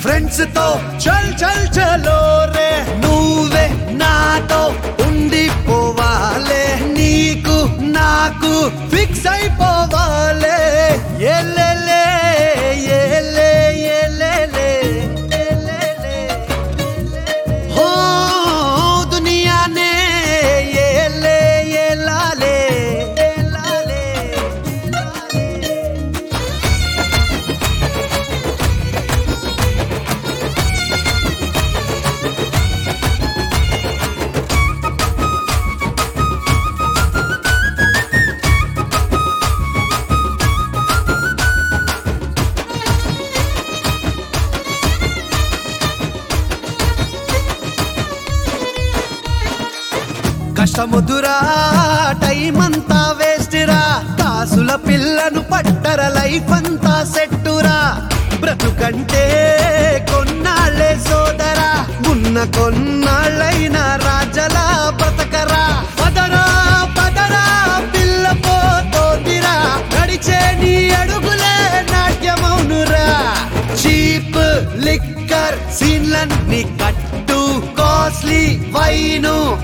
friends తో చల్ చల్ చలో రే నువ్వే నాతో ఉండిపోవాలే నీకు నాకు ఫిక్స్ అయిపోవాలే ఎల్లెలే ఎల్లే ఎల్లెలే ఎల్లెలే हो दुनिया ने ये ले ये लाले ये लाले కష్టముదురా టైం అంతా వేస్ట్ రా కాసుల పిల్లను పట్టర లైఫ్ అంతా సెట్టురా బ్రతుకంటే కొన్నాళ్ళే సోదరా ఉన్న కొన్నాళ్ళైనా రాజలా బ్రతకరా పదరా పదరా పిల్ల పోతోందిరా నడిచే నీ అడుగులే నాట్యమౌనురా చీప్ లిక్కర్ సీన్లన్నీ కట్టు కాస్ట్లీ వైను